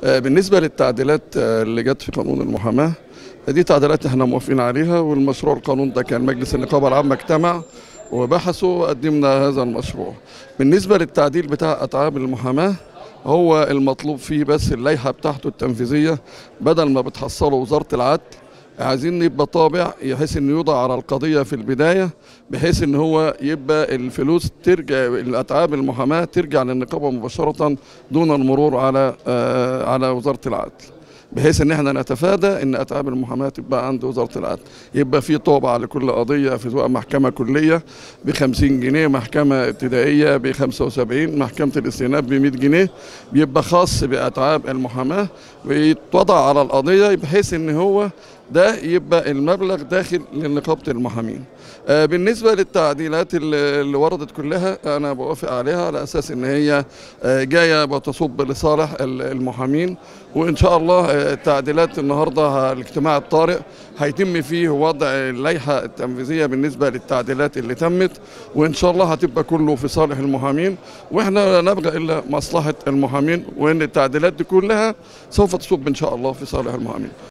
آه، بالنسبة للتعديلات آه، اللي جت في قانون المحاماة دي تعديلات احنا موافقين عليها والمشروع القانون ده كان مجلس النقابة العامة اجتمع وبحثوا وقدمنا هذا المشروع بالنسبة للتعديل بتاع أتعاب المحاماة هو المطلوب فيه بس اللائحة بتاعته التنفيذية بدل ما بتحصله وزارة العدل عايزين يبقى طابع بحيث انه يوضع على القضيه في البدايه بحيث ان هو يبقى الفلوس ترجع الاتعاب المحاماه ترجع للنقابه مباشره دون المرور على آه على وزاره العدل بحيث ان احنا نتفادى ان اتعاب المحاماه تبقى عند وزاره العدل يبقى في طابع لكل قضيه في سواء محكمه كليه ب 50 جنيه محكمه ابتدائيه ب 75 محكمه الاستئناف ب 100 جنيه بيبقى خاص باتعاب المحاماه ويتوضع على القضيه بحيث ان هو ده يبقى المبلغ داخل لنقابه المحامين آه، بالنسبه للتعديلات اللي اللي وردت كلها انا بوافق عليها على اساس ان هي آه، جايه بتصب لصالح ال- المحامين وان شاء الله آه، التعديلات النهارده الاجتماع الطارئ هيتم فيه وضع اللائحه التنفيذيه بالنسبه للتعديلات اللي تمت وان شاء الله هتبقى كله في صالح المحامين واحنا لا نبغى الا مصلحه المحامين وان التعديلات دي كلها سوف تصب ان شاء الله في صالح المحامين